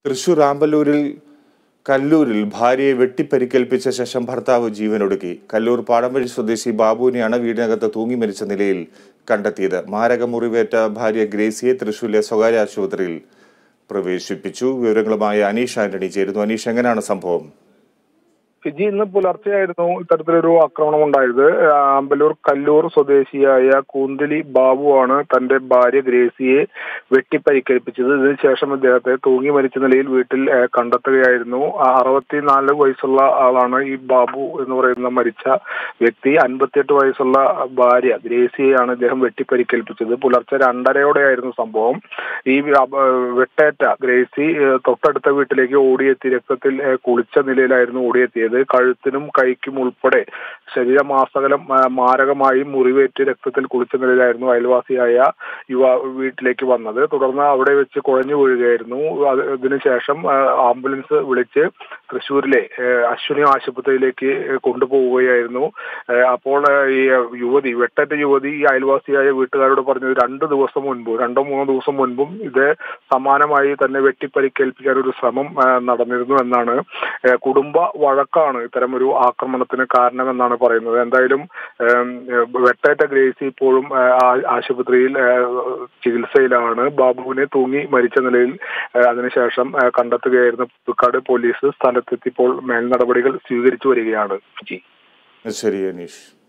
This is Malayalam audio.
തൃശൂർ ആമ്പല്ലൂരിൽ കല്ലൂരിൽ ഭാര്യയെ വെട്ടിപ്പരിക്കേൽപ്പിച്ച ശേഷം ഭർത്താവ് ജീവനൊടുക്കി കല്ലൂർ പാടംവഴി സ്വദേശി ബാബുവിനെയാണ് വീടിനകത്ത് തൂങ്ങി മരിച്ച നിലയിൽ കണ്ടെത്തിയത് മാരക മുറിവേറ്റ ഭാര്യ ഗ്രേസിയെ തൃശൂരിലെ സ്വകാര്യ ആശുപത്രിയിൽ പ്രവേശിപ്പിച്ചു വിവരങ്ങളുമായി അനീഷ് ആന്റണി ചേരുന്നു അനീഷ് എങ്ങനെയാണ് സംഭവം ഫിജി ഇന്ന് പുലർച്ചെയായിരുന്നു ഇത്തരത്തിലൊരു ആക്രമണം ഉണ്ടായത് ആമ്പലൂർ കല്ലൂർ സ്വദേശിയായ കൂന്തലി ബാബുവാണ് തന്റെ ഭാര്യ ഗ്രേസിയെ വെട്ടിപ്പരിക്കേൽപ്പിച്ചത് ഇതിനുശേഷം ഇദ്ദേഹത്തെ തൂങ്ങി മരിച്ച നിലയിൽ വീട്ടിൽ ഏഹ്, കണ്ടെത്തുകയായിരുന്നു ആ അറുപത്തിനാല് വയസ്സുള്ള ആളാണ് ഈ ബാബു എന്ന് പറയുന്ന മരിച്ച വ്യക്തി അൻപത്തിയെട്ട് വയസ്സുള്ള ഭാര്യ ഗ്രേസിയെയാണ് ഇദ്ദേഹം വെട്ടിപ്പരിക്കേൽപ്പിച്ചത് പുലർച്ചെ രണ്ടരയോടെയായിരുന്നു സംഭവം ഈ അപ- വെട്ടേറ്റ ഗ്രേസി ഏഹ്, തൊട്ടടുത്ത വീട്ടിലേക്ക് ഓടിയെത്തി രക്തത്തിൽ ഏഹ്, കുളിച്ച നിലയിലായിരുന്നു ഓടിയെത്തിയത് കഴുത്തിനും കൈക്കും ഉൾപ്പെടെ ശരീരമാസകലം ആ, മാരകമായി മുറിവേറ്റ് രക്തത്തിൽ കുളിച്ച നിലയിലായിരുന്നു അയൽവാസിയായ യുവ വീട്ടിലേക്ക് വന്നത് തുടർന്ന് അവിടെ വെച്ച് കുഴഞ്ഞു വീഴുകയായിരുന്നു അത് ഇതിനുശേഷം ആ, ആംബുലൻസ് വിളിച്ച് തൃശ്ശൂരിലെ ഏ, അശ്വിനി ആശുപത്രിയിലേക്ക് കൊണ്ടുപോവുകയായിരുന്നു ഏ, അപ്പോൾ ഏ, ഈ യുവതി വെട്ടറ്റ യുവതി ഈ അയൽവാസിയായ വീട്ടുകാരോട് പറഞ്ഞത് രണ്ട് ദിവസം മുൻപ് രണ്ടോ മൂന്നോ ദിവസം മുൻപും ഇത് സമാനമായി തന്നെ വെട്ടിപ്പരിക്കേൽപ്പിക്കാൻ ഒരു ശ്രമം ആ, നടന്നിരുന്നു എന്നാണ് ഏ, കുടുംബ വഴക്കാണ് ഇത്തരം ഒരു ആക്രമണത്തിന് കാരണമെന്നാണ് പറയുന്നത് എന്തായാലും ഏം, ഏ, വെട്ടേറ്റ ഗ്രേസി ഇപ്പോഴും ഏ, ആ- ആശുപത്രിയിൽ ഏ, ചികിത്സയിലാണ് ബാബുവിനെ തൂങ്ങി മരിച്ച നിലയിൽ ഏ, അതിനുശേഷം ഏ, കണ്ടെത്തുകയായിരുന്നു പുതുക്കാട് പോലീസ് സ്ഥലത്തെത്തിയപ്പോൾ മേൽ നടപടികൾ സ്വീകരിച്ചു വരികയാണ് ജി ശരി അനീഷ്